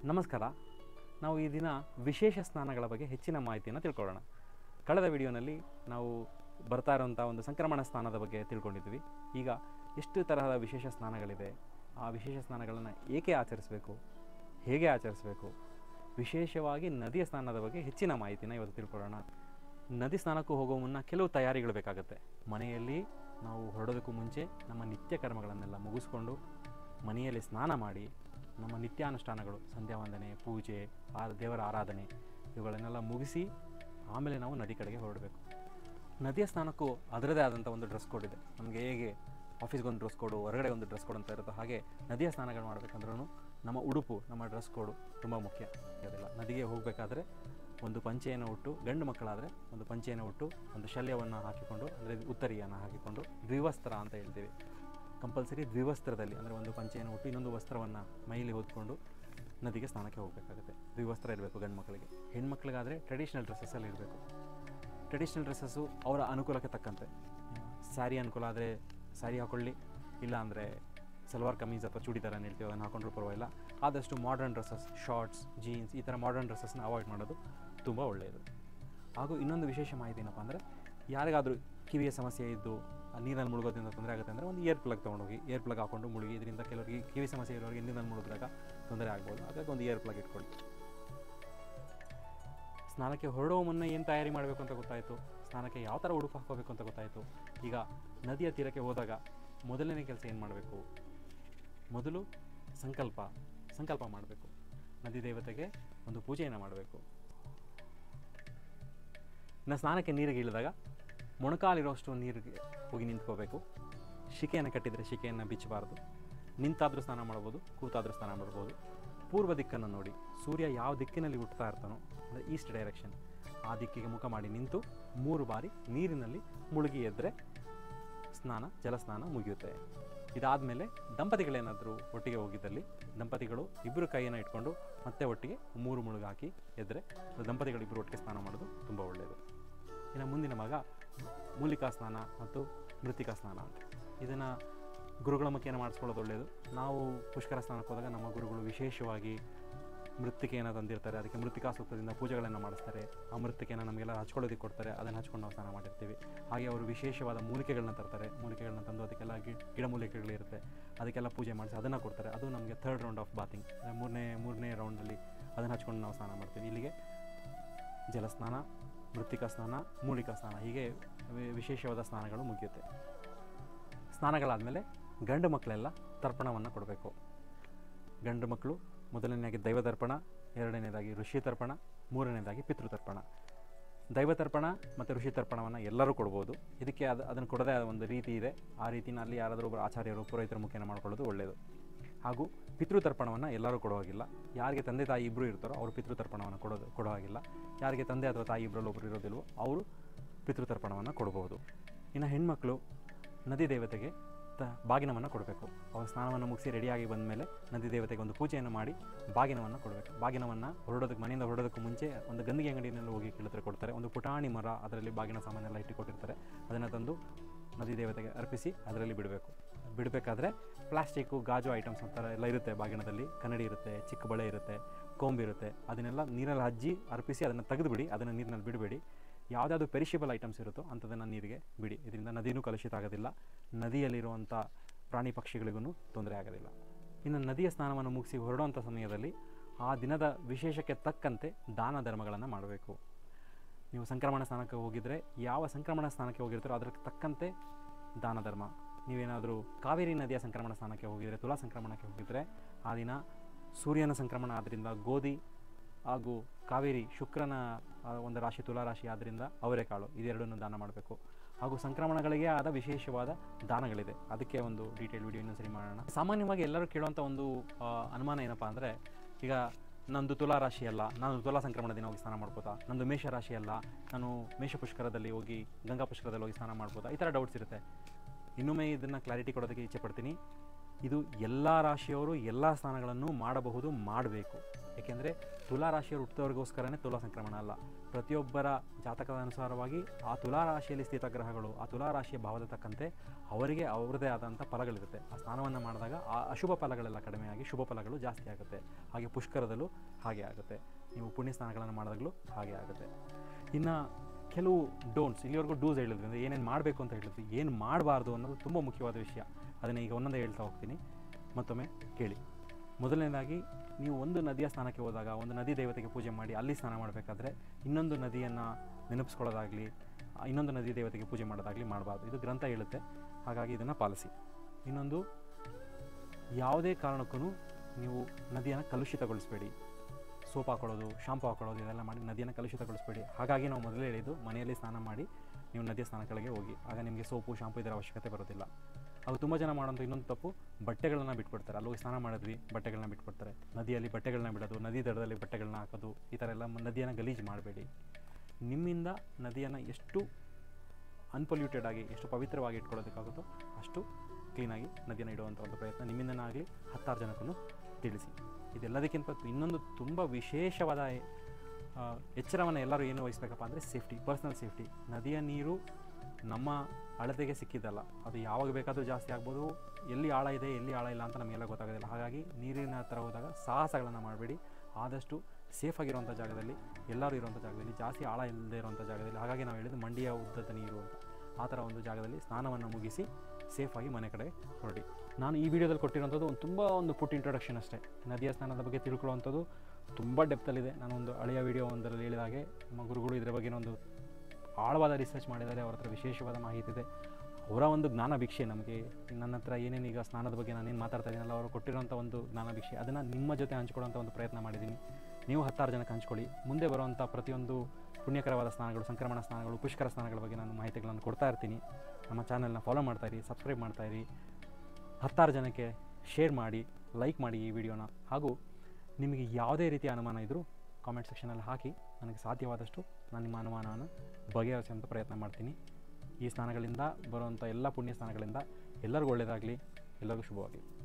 ನಮಸ್ಕಾರ ನಾವು ಈ ದಿನ ವಿಶೇಷ ಸ್ನಾನಗಳ ಬಗ್ಗೆ ಹೆಚ್ಚಿನ ಮಾಹಿತಿಯನ್ನು ತಿಳ್ಕೊಳ್ಳೋಣ ಕಳೆದ ವಿಡಿಯೋನಲ್ಲಿ ನಾವು ಬರ್ತಾ ಇರುವಂಥ ಒಂದು ಸಂಕ್ರಮಣ ಸ್ನಾನದ ಬಗ್ಗೆ ತಿಳ್ಕೊಂಡಿದ್ವಿ ಈಗ ಎಷ್ಟು ತರಹದ ವಿಶೇಷ ಸ್ನಾನಗಳಿದೆ ಆ ವಿಶೇಷ ಸ್ನಾನಗಳನ್ನು ಏಕೆ ಆಚರಿಸಬೇಕು ಹೇಗೆ ಆಚರಿಸಬೇಕು ವಿಶೇಷವಾಗಿ ನದಿಯ ಸ್ನಾನದ ಬಗ್ಗೆ ಹೆಚ್ಚಿನ ಮಾಹಿತಿನ ಇವತ್ತು ತಿಳ್ಕೊಳ್ಳೋಣ ನದಿ ಸ್ನಾನಕ್ಕೂ ಹೋಗೋ ಮುನ್ನ ಕೆಲವು ತಯಾರಿಗಳು ಬೇಕಾಗುತ್ತೆ ಮನೆಯಲ್ಲಿ ನಾವು ಹೊರಡೋದಕ್ಕೂ ಮುಂಚೆ ನಮ್ಮ ನಿತ್ಯ ಕರ್ಮಗಳನ್ನೆಲ್ಲ ಮುಗಿಸ್ಕೊಂಡು ಮನೆಯಲ್ಲಿ ಸ್ನಾನ ಮಾಡಿ ನಮ್ಮ ನಿತ್ಯಾನುಷ್ಠಾನಗಳು ಸಂಧ್ಯಾ ವಂದನೆ ಪೂಜೆ ಆ ದೇವರ ಆರಾಧನೆ ಇವುಗಳನ್ನೆಲ್ಲ ಮುಗಿಸಿ ಆಮೇಲೆ ನಾವು ನದಿ ಕಡೆಗೆ ಹೊರಡಬೇಕು ನದಿಯ ಸ್ನಾನಕ್ಕೂ ಅದರದೇ ಆದಂಥ ಒಂದು ಡ್ರೆಸ್ ಕೋಡ್ ಇದೆ ನಮಗೆ ಹೇಗೆ ಆಫೀಸ್ಗೆ ಒಂದು ಡ್ರೆಸ್ ಕೋಡು ಹೊರಗಡೆ ಒಂದು ಡ್ರೆಸ್ ಕೋಡ್ ಅಂತ ಇರುತ್ತೋ ಹಾಗೆ ನದಿಯ ಸ್ನಾನಗಳು ಮಾಡಬೇಕಂದ್ರೂ ನಮ್ಮ ಉಡುಪು ನಮ್ಮ ಡ್ರೆಸ್ ಕೋಡು ತುಂಬ ಮುಖ್ಯ ಇರೋದಿಲ್ಲ ನದಿಗೆ ಹೋಗಬೇಕಾದ್ರೆ ಒಂದು ಪಂಚೆಯನ್ನು ಉಟ್ಟು ಗಂಡು ಮಕ್ಕಳಾದರೆ ಒಂದು ಪಂಚೆಯನ್ನು ಉಟ್ಟು ಒಂದು ಶಲ್ಯವನ್ನು ಹಾಕಿಕೊಂಡು ಅಂದರೆ ಉತ್ತರಿಯನ್ನು ಹಾಕಿಕೊಂಡು ದ್ವಿವಸ್ತ್ರ ಅಂತ ಹೇಳ್ತೀವಿ ಕಂಪಲ್ಸರಿ ದ್ವಿವಸ್ತ್ರದಲ್ಲಿ ಅಂದರೆ ಒಂದು ಪಂಚೆಯನ್ನು ಉಟ್ಟು ಇನ್ನೊಂದು ವಸ್ತ್ರವನ್ನು ಮೈಲಿ ಹೊದ್ಕೊಂಡು ನದಿಗೆ ಸ್ನಾನಕ್ಕೆ ಹೋಗಬೇಕಾಗುತ್ತೆ ದ್ವಿವಸ್ತ್ರ ಇರಬೇಕು ಗಂಡು ಮಕ್ಕಳಿಗೆ ಹೆಣ್ಮಕ್ಳಿಗಾದರೆ ಟ್ರೆಡಿಷ್ನಲ್ ಡ್ರೆಸ್ಸಸ್ಸಲ್ಲಿ ಇರಬೇಕು ಟ್ರೆಡಿಷ್ನಲ್ ಡ್ರೆಸ್ಸಸ್ಸು ಅವರ ಅನುಕೂಲಕ್ಕೆ ತಕ್ಕಂತೆ ಸ್ಯಾರಿ ಅನುಕೂಲ ಆದರೆ ಸ್ಯಾರಿ ಹಾಕೊಳ್ಳಿ ಇಲ್ಲ ಅಂದರೆ ಸಲ್ವಾರ್ ಕಮೀಸ್ ಅಥವಾ ಚೂಡಿದಾರ ಏನು ಹೇಳ್ತೀವಿ ಅದನ್ನು ಹಾಕೊಂಡ್ರೂ ಪರವಾಗಿಲ್ಲ ಆದಷ್ಟು ಮಾಡರ್ನ್ ಡ್ರೆಸ್ಸಸ್ ಶಾರ್ಟ್ಸ್ ಜೀನ್ಸ್ ಈ ಥರ ಮಾಡರ್ನ್ ಡ್ರೆಸ್ಸಸ್ನ ಅವಾಯ್ಡ್ ಮಾಡೋದು ತುಂಬ ಒಳ್ಳೆಯದು ಹಾಗೂ ಇನ್ನೊಂದು ವಿಶೇಷ ಮಾಹಿತಿ ಏನಪ್ಪ ಅಂದರೆ ಯಾರಿಗಾದರೂ ಕಿವಿಯ ಸಮಸ್ಯೆ ಇದ್ದು ಆ ನೀರಲ್ಲಿ ಮುಳುಗೋದ್ರಿಂದ ತೊಂದರೆ ಆಗುತ್ತೆ ಅಂದರೆ ಒಂದು ಇಯರ್ ಪ್ಲಗ್ ತೊಗೊಂಡೋಗಿ ಇಯರ್ ಪ್ಲಗ್ ಹಾಕೊಂಡು ಮುಳುಗಿ ಇದರಿಂದ ಕೆಲವರಿಗೆ ಕಿವಿ ಸಮಸ್ಯೆ ಇರೋರಿಗೆ ನೀರಲ್ಲಿ ಮುಳುಗಿದಾಗ ತೊಂದರೆ ಆಗ್ಬೋದು ಹಾಗಾಗಿ ಒಂದು ಇಯರ್ ಪ್ಲಗ್ ಇಟ್ಕೊಳ್ಳಿ ಸ್ನಾನಕ್ಕೆ ಹೊರಡುವ ಮುನ್ನ ಏನು ತಯಾರಿ ಮಾಡಬೇಕು ಅಂತ ಗೊತ್ತಾಯಿತು ಸ್ನಾನಕ್ಕೆ ಯಾವ ಥರ ಉಡುಪು ಹಾಕೋಬೇಕು ಅಂತ ಗೊತ್ತಾಯಿತು ಈಗ ನದಿಯ ತೀರಕ್ಕೆ ಹೋದಾಗ ಮೊದಲನೇ ಕೆಲಸ ಏನು ಮಾಡಬೇಕು ಮೊದಲು ಸಂಕಲ್ಪ ಸಂಕಲ್ಪ ಮಾಡಬೇಕು ನದಿ ದೇವತೆಗೆ ಒಂದು ಪೂಜೆಯನ್ನು ಮಾಡಬೇಕು ಇನ್ನು ಸ್ನಾನಕ್ಕೆ ನೀರಿಗೆ ಇಳಿದಾಗ ಮೊಣಕಾಲಿರೋಷ್ಟು ನೀರಿಗೆ ಹೋಗಿ ನಿಂತ್ಕೋಬೇಕು ಶಿಕೆಯನ್ನು ಕಟ್ಟಿದರೆ ಶಿಕೆಯನ್ನು ಬಿಚ್ಚಬಾರ್ದು ನಿಂತಾದರೂ ಸ್ನಾನ ಮಾಡ್ಬೋದು ಕೂತಾದರೂ ಸ್ನಾನ ಮಾಡ್ಬೋದು ಪೂರ್ವ ದಿಕ್ಕನ್ನು ನೋಡಿ ಸೂರ್ಯ ಯಾವ ದಿಕ್ಕಿನಲ್ಲಿ ಹುಟ್ಟುತ್ತಾ ಇರ್ತಾನೋ ಅಂದರೆ ಈಸ್ಟ್ ಡೈರೆಕ್ಷನ್ ಆ ದಿಕ್ಕಿಗೆ ಮುಖ ಮಾಡಿ ನಿಂತು ಮೂರು ಬಾರಿ ನೀರಿನಲ್ಲಿ ಮುಳುಗಿ ಎದ್ದರೆ ಸ್ನಾನ ಜಲಸ್ನಾನ ಮುಗಿಯುತ್ತೆ ಇದಾದಮೇಲೆ ದಂಪತಿಗಳೇನಾದರೂ ಒಟ್ಟಿಗೆ ಹೋಗಿದ್ದಲ್ಲಿ ದಂಪತಿಗಳು ಇಬ್ಬರು ಕೈಯನ್ನು ಇಟ್ಕೊಂಡು ಮತ್ತೆ ಒಟ್ಟಿಗೆ ಮೂರು ಮುಳುಗು ಹಾಕಿ ಎದ್ದರೆ ದಂಪತಿಗಳು ಇಬ್ಬರು ಒಟ್ಟಿಗೆ ಸ್ನಾನ ಮಾಡೋದು ತುಂಬ ಒಳ್ಳೆಯದು ಇನ್ನು ಮುಂದಿನ ಭಾಗ ಮೂಲಿಕಾ ಸ್ನಾನ ಮತ್ತು ಮೃತ್ತಿಕಾ ಸ್ನಾನ ಅಂತ ಇದನ್ನು ಗುರುಗಳ ಮುಖೇನ ಮಾಡಿಸ್ಕೊಳ್ಳೋದು ಒಳ್ಳೆಯದು ನಾವು ಪುಷ್ಕರ ಸ್ನಾನಕ್ಕೆ ಹೋದಾಗ ನಮ್ಮ ಗುರುಗಳು ವಿಶೇಷವಾಗಿ ಮೃತ್ತಿಕೆಯನ್ನು ತಂದಿರ್ತಾರೆ ಅದಕ್ಕೆ ಮೃತ್ತಿಕಾ ಸೂಕ್ತದಿಂದ ಪೂಜೆಗಳನ್ನು ಮಾಡಿಸ್ತಾರೆ ಆ ಮೃತ್ತಿಕೆಯನ್ನು ನಮಗೆಲ್ಲ ಹಚ್ಕೊಳ್ಳೋದಕ್ಕೆ ಕೊಡ್ತಾರೆ ಅದನ್ನು ಹಚ್ಕೊಂಡು ನಾವು ಸ್ನಾನ ಮಾಡಿರ್ತೀವಿ ಹಾಗೆ ಅವರು ವಿಶೇಷವಾದ ಮೂಲಿಕೆಗಳನ್ನ ತರ್ತಾರೆ ಮೂಲಿಕೆಗಳನ್ನ ತಂದು ಅದಕ್ಕೆಲ್ಲ ಗಿ ಗಿಡಮೂಲಿಕೆಗಳಿರುತ್ತೆ ಅದಕ್ಕೆಲ್ಲ ಪೂಜೆ ಮಾಡಿಸಿ ಅದನ್ನು ಕೊಡ್ತಾರೆ ಅದು ನಮಗೆ ಥರ್ಡ್ ರೌಂಡ್ ಆಫ್ ಬಾತಿಂಗ್ ಮೂರನೇ ಮೂರನೇ ರೌಂಡಲ್ಲಿ ಅದನ್ನು ಹಚ್ಕೊಂಡು ನಾವು ಸ್ನಾನ ಮಾಡ್ತೀವಿ ಇಲ್ಲಿಗೆ ಜಲಸ್ನಾನ ಮೃತ್ತಿಕಾ ಸ್ನಾನ ಮೂಲಿಕಾ ಸ್ನಾನ ಹೀಗೆ ವಿ- ವಿಶೇಷವಾದ ಸ್ನಾನಗಳು ಮುಗಿಯುತ್ತೆ ಸ್ನಾನಗಳಾದಮೇಲೆ ಗಂಡು ಮಕ್ಕಳೆಲ್ಲ ತರ್ಪಣವನ್ನು ಕೊಡಬೇಕು ಗಂಡು ಮಕ್ಕಳು ಮೊದಲನೇದಾಗಿ ದೈವ ತರ್ಪಣ ಎರಡನೇದಾಗಿ ಋಷಿ ತರ್ಪಣ ಮೂರನೇದಾಗಿ ಪಿತೃತರ್ಪಣ ದೈವ ತರ್ಪಣ ಮತ್ತು ಋಷಿ ತರ್ಪಣವನ್ನು ಎಲ್ಲರೂ ಕೊಡ್ಬೋದು ಇದಕ್ಕೆ ಅದು ಅದನ್ನು ಕೊಡದೇ ಆದ ಒಂದು ರೀತಿ ಇದೆ ಆ ರೀತಿನಲ್ಲಿ ಯಾರಾದರೂ ಒಬ್ಬರು ಆಚಾರ್ಯರು ಪುರೋಹಿತರ ಮುಖೇನ ಮಾಡ್ಕೊಳ್ಳೋದು ಒಳ್ಳೆಯದು ಹಾಗೂ ಪಿತೃತರ್ಪಣವನ್ನು ಎಲ್ಲರೂ ಕೊಡೋ ಹಾಗಿಲ್ಲ ಯಾರಿಗೆ ತಂದೆ ತಾಯಿ ಇಬ್ಬರು ಇರ್ತಾರೋ ಅವರು ಪಿತೃತರ್ಪಣವನ್ನು ಕೊಡೋದು ಕೊಡೋ ಹಾಗಿಲ್ಲ ಯಾರಿಗೆ ತಂದೆ ಅಥವಾ ತಾಯಿ ಇಬ್ಬರಲ್ಲಿ ಒಬ್ಬರು ಇರೋದಿಲ್ವೋ ಅವರು ಪಿತೃತರ್ಪಣವನ್ನು ಕೊಡ್ಬೋದು ಇನ್ನು ಹೆಣ್ಮಕ್ಳು ನದಿ ದೇವತೆಗೆ ತ ಬಾಗಿನವನ್ನು ಕೊಡಬೇಕು ಅವ್ರ ಸ್ನಾನವನ್ನು ಮುಗಿಸಿ ರೆಡಿಯಾಗಿ ಬಂದ ಮೇಲೆ ನದಿ ದೇವತೆಗೆ ಒಂದು ಪೂಜೆಯನ್ನು ಮಾಡಿ ಬಾಗಿನವನ್ನು ಕೊಡಬೇಕು ಬಾಗಿನವನ್ನು ಹೊರಡೋದಕ್ಕೆ ಮನೆಯಿಂದ ಹೊರಡೋದಕ್ಕೆ ಮುಂಚೆ ಒಂದು ಗಂದಿಗೆ ಅಂಗಡಿಯಲ್ಲಿ ಹೋಗಿ ಕೇಳಿದ್ರೆ ಕೊಡ್ತಾರೆ ಒಂದು ಪುಟಾಣಿ ಮರ ಅದರಲ್ಲಿ ಬಾಗಿನ ಸಾಮಾನೆಲ್ಲ ಇಟ್ಟುಕೊಟ್ಟಿರ್ತಾರೆ ಅದನ್ನು ತಂದು ನದಿ ದೇವತೆಗೆ ಅರ್ಪಿಸಿ ಅದರಲ್ಲಿ ಬಿಡಬೇಕು ಬಿಡಬೇಕಾದ್ರೆ ಪ್ಲಾಸ್ಟಿಕ್ಕು ಗಾಜು ಐಟಮ್ಸ್ ಅಂತಾರೆ ಎಲ್ಲ ಇರುತ್ತೆ ಬಾಗಿನದಲ್ಲಿ ಕನ್ನಡಿ ಇರುತ್ತೆ ಚಿಕ್ಕ ಬಳೆ ಇರುತ್ತೆ ಕೊಂಬಿರುತ್ತೆ ಅದನ್ನೆಲ್ಲ ನೀರಲ್ಲಿ ಹಜ್ಜಿ ಅರ್ಪಿಸಿ ಅದನ್ನು ತೆಗೆದುಬಿಡಿ ಅದನ್ನು ನೀರಿನಲ್ಲಿ ಬಿಡಬೇಡಿ ಯಾವುದಾದ್ರು ಪೆರಿಷಿಬಲ್ ಐಟಮ್ಸ್ ಇರುತ್ತೋ ಅಂಥದ್ದನ್ನು ನೀರಿಗೆ ಬಿಡಿ ಇದರಿಂದ ನದಿನೂ ಕಲುಷಿತ ಆಗೋದಿಲ್ಲ ನದಿಯಲ್ಲಿರುವಂಥ ಪ್ರಾಣಿ ಪಕ್ಷಿಗಳಿಗೂ ತೊಂದರೆ ಆಗೋದಿಲ್ಲ ಇನ್ನು ನದಿಯ ಸ್ನಾನವನ್ನು ಮುಗಿಸಿ ಹೊರಡುವಂಥ ಸಮಯದಲ್ಲಿ ಆ ದಿನದ ವಿಶೇಷಕ್ಕೆ ತಕ್ಕಂತೆ ದಾನ ಧರ್ಮಗಳನ್ನು ಮಾಡಬೇಕು ನೀವು ಸಂಕ್ರಮಣ ಸ್ನಾನಕ್ಕೆ ಹೋಗಿದರೆ ಯಾವ ಸಂಕ್ರಮಣ ಸ್ನಾನಕ್ಕೆ ಹೋಗಿರ್ತಾರೋ ಅದಕ್ಕೆ ತಕ್ಕಂತೆ ದಾನ ಧರ್ಮ ನೀವೇನಾದರೂ ಕಾವೇರಿ ನದಿಯ ಸಂಕ್ರಮಣ ಸ್ನಾನಕ್ಕೆ ಹೋಗಿದರೆ ತುಲಾ ಸಂಕ್ರಮಣಕ್ಕೆ ಹೋಗಿದರೆ ಆ ದಿನ ಸೂರ್ಯನ ಸಂಕ್ರಮಣ ಆದ್ದರಿಂದ ಗೋಧಿ ಹಾಗೂ ಕಾವೇರಿ ಶುಕ್ರನ ಆ, ಒಂದು ರಾಶಿ ತುಲಾ ರಾಶಿ ಆದ್ದರಿಂದ ಅವರೆಕಾಳು ಇದೆರಡನ್ನು ದಾನ ಮಾಡಬೇಕು ಹಾಗೂ ಸಂಕ್ರಮಣಗಳಿಗೆ ಆದ ವಿಶೇಷವಾದ ದಾನಗಳಿದೆ ಅದಕ್ಕೆ ಒಂದು ಡೀಟೇಲ್ ವಿಡಿಯೋ ಇನ್ನೊಂದ್ಸರಿ ಮಾಡೋಣ ಸಾಮಾನ್ಯವಾಗಿ ಎಲ್ಲರೂ ಕೇಳುವಂಥ ಒಂದು ಆ, ಅನುಮಾನ ಏನಪ್ಪ ಅಂದರೆ ಈಗ ನಂದು ತುಲಾ ರಾಶಿ ಅಲ್ಲ ನಾನು ತುಲಾ ಸಂಕ್ರಮಣ ದಿನ ಹೋಗಿ ಸ್ನಾನ ಮಾಡ್ಬೋದಾ ನಂದು ಮೇಷ ರಾಶಿ ಅಲ್ಲ ನಾನು ಮೇಷ ಪುಷ್ಕರದಲ್ಲಿ ಹೋಗಿ ಗಂಗಾ ಪುಷ್ಕರದಲ್ಲಿ ಹೋಗಿ ಸ್ನಾನ ಮಾಡ್ಬೋದಾ ಈ ಥರ ಡೌಟ್ಸ್ ಇರುತ್ತೆ ಇನ್ನೊಮ್ಮೆ ಇದನ್ನು ಕ್ಲಾರಿಟಿ ಕೊಡೋದಕ್ಕೆ ಇಚ್ಛೆ ಪಡ್ತೀನಿ ಇದು ಎಲ್ಲ ರಾಶಿಯವರು ಎಲ್ಲ ಸ್ನಾನಗಳನ್ನು ಮಾಡಬಹುದು ಮಾಡಬೇಕು ಏಕೆಂದರೆ ತುಲಾ ರಾಶಿಯವರು ಹುಟ್ಟಿದವರಿಗೋಸ್ಕರನೇ ತುಲಾ ಸಂಕ್ರಮಣ ಅಲ್ಲ ಪ್ರತಿಯೊಬ್ಬರ ಜಾತಕದ ಅನುಸಾರವಾಗಿ ಆ ತುಲಾ ರಾಶಿಯಲ್ಲಿ ಸ್ಥಿತ ಗ್ರಹಗಳು ಆ ತುಲಾ ರಾಶಿಯ ಭಾವದ ತಕ್ಕಂತೆ ಅವರಿಗೆ ಅವರದೇ ಆದಂಥ ಫಲಗಳಿರುತ್ತೆ ಆ ಸ್ನಾನವನ್ನು ಮಾಡಿದಾಗ ಆ ಅಶುಭ ಫಲಗಳೆಲ್ಲ ಕಡಿಮೆಯಾಗಿ ಶುಭ ಫಲಗಳು ಜಾಸ್ತಿ ಆಗುತ್ತೆ ಹಾಗೆ ಪುಷ್ಕರದಲ್ಲೂ ಹಾಗೆ ಆಗುತ್ತೆ ನೀವು ಪುಣ್ಯ ಸ್ನಾನಗಳನ್ನು ಮಾಡಿದಾಗಲೂ ಹಾಗೆ ಆಗುತ್ತೆ ಇನ್ನು ಕೆಲವು ಡೋಂಟ್ಸ್ ಇಲ್ಲಿವರೆಗೂ ಡೂಸ್ ಹೇಳಿದ್ವಿ ಅಂದರೆ ಏನೇನು ಮಾಡಬೇಕು ಅಂತ ಹೇಳಿದ್ವಿ ಏನು ಮಾಡಬಾರ್ದು ಅನ್ನೋದು ತುಂಬ ಮುಖ್ಯವಾದ ವಿಷಯ ಅದನ್ನು ಈಗ ಒಂದೊಂದೇ ಹೇಳ್ತಾ ಹೋಗ್ತೀನಿ ಮತ್ತೊಮ್ಮೆ ಕೇಳಿ ಮೊದಲನೇದಾಗಿ ನೀವು ಒಂದು ನದಿಯ ಸ್ನಾನಕ್ಕೆ ಹೋದಾಗ ಒಂದು ನದಿ ದೇವತೆಗೆ ಪೂಜೆ ಮಾಡಿ ಅಲ್ಲಿ ಸ್ನಾನ ಮಾಡಬೇಕಾದ್ರೆ ಇನ್ನೊಂದು ನದಿಯನ್ನು ನೆನಪಿಸ್ಕೊಳ್ಳೋದಾಗಲಿ ಇನ್ನೊಂದು ನದಿ ದೇವತೆಗೆ ಪೂಜೆ ಮಾಡೋದಾಗಲಿ ಮಾಡಬಾರ್ದು ಇದು ಗ್ರಂಥ ಹೇಳುತ್ತೆ ಹಾಗಾಗಿ ಇದನ್ನು ಪಾಲಿಸಿ ಇನ್ನೊಂದು ಯಾವುದೇ ಕಾರಣಕ್ಕೂ ನೀವು ನದಿಯನ್ನು ಕಲುಷಿತಗೊಳಿಸಬೇಡಿ ಸೋಪ್ ಹಾಕೊಳ್ಳೋದು ಶಾಂಪು ಹಾಕೊಳ್ಳೋದು ಇದೆಲ್ಲ ಮಾಡಿ ನದಿಯನ್ನು ಕಲುಷಿತಗೊಳಿಸಬೇಡಿ ಹಾಗಾಗಿ ನಾವು ಮೊದಲೇ ಹೇಳಿದ್ದು ಮನೆಯಲ್ಲಿ ಸ್ನಾನ ಮಾಡಿ ನೀವು ನದಿಯ ಸ್ನಾನಗಳಿಗೆ ಹೋಗಿ ಆಗ ನಿಮಗೆ ಸೋಪು ಶಾಂಪು ಇದರ ಅವಶ್ಯಕತೆ ಬರೋದಿಲ್ಲ ಅದು ತುಂಬ ಜನ ಮಾಡೋಂಥ ಇನ್ನೊಂದು ತಪ್ಪು ಬಟ್ಟೆಗಳನ್ನ ಬಿಟ್ಬಿಡ್ತಾರೆ ಅಲ್ಲಿ ಹೋಗಿ ಸ್ನಾನ ಮಾಡಿದ್ವಿ ಬಟ್ಟೆಗಳನ್ನ ಬಿಟ್ಬಿಡ್ತಾರೆ ನದಿಯಲ್ಲಿ ಬಟ್ಟೆಗಳನ್ನ ಬಿಡೋದು ನದಿ ದಡದಲ್ಲಿ ಬಟ್ಟೆಗಳನ್ನ ಹಾಕೋದು ಈ ಥರ ಎಲ್ಲ ಮ- ನದಿಯನ್ನು ಗಲೀಜು ಮಾಡಬೇಡಿ ನಿಮ್ಮಿಂದ ನದಿಯನ್ನು ಎಷ್ಟು ಅನ್ಪೊಲ್ಯೂಟೆಡ್ ಆಗಿ ಎಷ್ಟು ಪವಿತ್ರವಾಗಿ ಇಟ್ಕೊಳ್ಳೋದಕ್ಕಾಗುತ್ತೋ ಅಷ್ಟು ಕ್ಲೀನಾಗಿ ನದಿಯನ್ನು ಇಡುವಂಥ ಒಂದು ಪ್ರಯತ್ನ ನಿಮ್ಮಿಂದನೇ ಆಗಲಿ ಹತ್ತಾರು ಜನಕ್ಕೂ ತಿಳಿಸಿ ಇದೆಲ್ಲದಕ್ಕಿಂತ ಇನ್ನೊಂದು ತುಂಬ ವಿಶೇಷವಾದ ಆ, ಎಚ್ಚರವನ್ನು ಎಲ್ಲರೂ ಏನು ವಹಿಸಬೇಕಪ್ಪ ಅಂದರೆ ಸೇಫ್ಟಿ ಪರ್ಸ್ನಲ್ ಸೇಫ್ಟಿ ನದಿಯ ನೀರು ನಮ್ಮ ಅಳತೆಗೆ ಸಿಕ್ಕಿದ್ದಲ್ಲ ಅದು ಯಾವಾಗ ಬೇಕಾದರೂ ಜಾಸ್ತಿ ಆಗ್ಬೋದು ಎಲ್ಲಿ ಆಳ ಇದೆ ಎಲ್ಲಿ ಆಳ ಇಲ್ಲ ಅಂತ ನಮಗೆಲ್ಲ ಗೊತ್ತಾಗೋದಿಲ್ಲ ಹಾಗಾಗಿ ನೀರಿನ ಹತ್ರ ಹೋದಾಗ ಸಾಹಸಗಳನ್ನು ಮಾಡಬೇಡಿ ಆದಷ್ಟು ಸೇಫ್ ಆಗಿರುವಂಥ ಜಾಗದಲ್ಲಿ ಎಲ್ಲರೂ ಇರುವಂಥ ಜಾಗದಲ್ಲಿ ಜಾಸ್ತಿ ಆಳ ಇಲ್ಲದೆ ಇರುವಂಥ ಜಾಗದಲ್ಲಿ ಹಾಗಾಗಿ ನಾವು ಹೇಳಿದ್ದು ಮಂಡಿಯ ಉದ್ದದ ನೀರು ಅಂತ ಆ ಥರ ಒಂದು ಜಾಗದಲ್ಲಿ ಸ್ನಾನವನ್ನು ಮುಗಿಸಿ ಸೇಫಾಗಿ ಮನೆ ಕಡೆ ಹೊರಡಿ ನಾನು ಈ ವಿಡಿಯೋದಲ್ಲಿ ಕೊಟ್ಟಿರೋಂಥದ್ದು ಒಂದು ತುಂಬ ಒಂದು ಪುಟ್ ಇಂಟ್ರೊಡಕ್ಷನ್ ಅಷ್ಟೇ ನದಿಯ ಸ್ನಾನದ ಬಗ್ಗೆ ತಿಳ್ಕೊಳ್ಳುವಂಥದ್ದು ತುಂಬ ಡೆಪ್ತಲ್ಲಿದೆ ನಾನು ಒಂದು ಹಳೆಯ ವಿಡಿಯೋ ಒಂದರಲ್ಲಿ ಹೇಳಿದ ಹಾಗೆ ನಮ್ಮ ಗುರುಗಳು ಇದರ ಬಗ್ಗೆ ಒಂದು ಆಳವಾದ ರಿಸರ್ಚ್ ಮಾಡಿದ್ದಾರೆ ಅವ್ರ ಹತ್ರ ವಿಶೇಷವಾದ ಮಾಹಿತಿ ಇದೆ ಅವರ ಒಂದು ಜ್ಞಾನ ಭಿಕ್ಷೆ ನಮಗೆ ನನ್ನ ಹತ್ರ ಏನೇನು ಈಗ ಸ್ನಾನದ ಬಗ್ಗೆ ನಾನೇನು ಮಾತಾಡ್ತಾ ಇದ್ದೀನಲ್ಲ ಅವರು ಕೊಟ್ಟಿರೋಂಥ ಒಂದು ಜ್ಞಾನ ಭಿಕ್ಷೆ ಅದನ್ನು ನಿಮ್ಮ ಜೊತೆ ಹಂಚ್ಕೊಳ್ಳೋಂಥ ಒಂದು ಪ್ರಯತ್ನ ಮಾಡಿದ್ದೀನಿ ನೀವು ಹತ್ತಾರು ಜನಕ್ಕೆ ಹಂಚ್ಕೊಳ್ಳಿ ಮುಂದೆ ಬರುವಂಥ ಪ್ರತಿಯೊಂದು ಪುಣ್ಯಕರವಾದ ಸ್ನಾನಗಳು ಸಂಕ್ರಮಣ ಸ್ನಾನಗಳು ಪುಷ್ಕರ ಸ್ನಾನಗಳ ಬಗ್ಗೆ ನಾನು ಮಾಹಿತಿಗಳನ್ನು ಕೊಡ್ತಾ ಇರ್ತೀನಿ ನಮ್ಮ ಚಾನಲ್ನ ಫಾಲೋ ಮಾಡ್ತಾಯಿರಿ ಸಬ್ಸ್ಕ್ರೈಬ್ ಮಾಡ್ತಾಯಿರಿ ಹತ್ತಾರು ಜನಕ್ಕೆ ಶೇರ್ ಮಾಡಿ ಲೈಕ್ ಮಾಡಿ ಈ ವಿಡಿಯೋನ ಹಾಗೂ ನಿಮಗೆ ಯಾವುದೇ ರೀತಿಯ ಅನುಮಾನ ಇದ್ದರೂ ಕಾಮೆಂಟ್ ಸೆಕ್ಷನಲ್ಲಿ ಹಾಕಿ ನನಗೆ ಸಾಧ್ಯವಾದಷ್ಟು ನಾನು ನಿಮ್ಮ ಅನುಮಾನವನ್ನು ಬಗೆಹರಿಸುವಂಥ ಪ್ರಯತ್ನ ಮಾಡ್ತೀನಿ ಈ ಸ್ನಾನಗಳಿಂದ ಬರುವಂಥ ಎಲ್ಲ ಪುಣ್ಯ ಸ್ನಾನಗಳಿಂದ ಎಲ್ಲರಿಗೂ ಒಳ್ಳೆಯದಾಗಲಿ ಎಲ್ಲರಿಗೂ ಶುಭವಾಗಲಿ